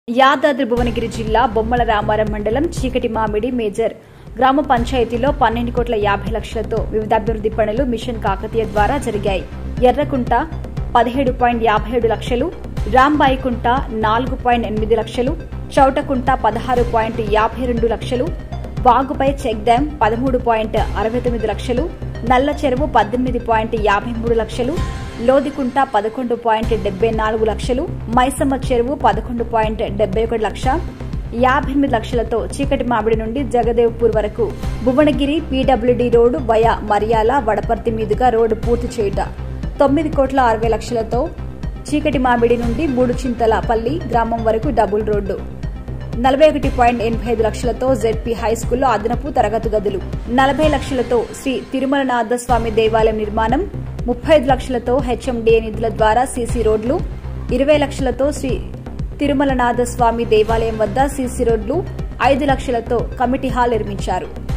యాదాద్రి భువనగిరి జిల్లా బొమ్మల రామారం మండలం చీకటి మామిడి మేజర్ గ్రామ పంచాయతీలో పన్నెండు కోట్ల యాభై లక్షలతో వివిధ అభివృద్ది పనులు మిషన్ కాకతీయ ద్వారా జరిగాయి ఎర్రకుంట పదిహేడు పాయింట్ యాభై ఏడు లక్షలు రాంబాయికుంట నాలుగు పాయింట్ ఎనిమిది లక్షలు చౌటకుంట పదహారు పాయింట్ యాభై రెండు లక్షలు వాగుపై చెక్ డ్యాం పదమూడు పాయింట్ అరవై తొమ్మిది లక్షలు నల్ల చెరువు పద్దెనిమిది పాయింట్ యాభై మూడు లక్షలు లోదికుంట పదకొండు పాయింట్ డెబ్బై నాలుగు లక్షలు మైసమ్మ చెరువు పదకొండు పాయింట్ డెబ్బై ఒకటి లక్ష యాభై ఎనిమిది లక్షలతో చీకటి మామిడి నుండి జగదేవ్పూర్ వరకు Bhuvanagiri PWD road via Mariyala Vadaparthi మీదుగా రోడ్డు పూర్తి చేయుట తొమ్మిది కోట్ల అరవై లక్షలతో చీకటి మామిడి నుండి మూడు చింతలపల్లి గ్రామం వరకు డబుల్ రోడ్డు నలభై ఒకటి పాయింట్ ఎనభై ఐదు లక్షలతో జెడ్పీ హై స్కూల్లో అదనపు తరగతి గదులు నలభై లక్షలతో శ్రీ తిరుమలనాథ స్వామి దేవాలయం నిర్మాణం ముప్పై ఐదు లక్షలతో హెచ్ఎండిఏ నిధుల ద్వారా సీసీ రోడ్లు ఇరవై లక్షలతో శ్రీ తిరుమలనాథ స్వామి దేవాలయం వద్ద సీసీ రోడ్లు ఐదు లక్షలతో కమిటీ హాల్ నిర్మించారు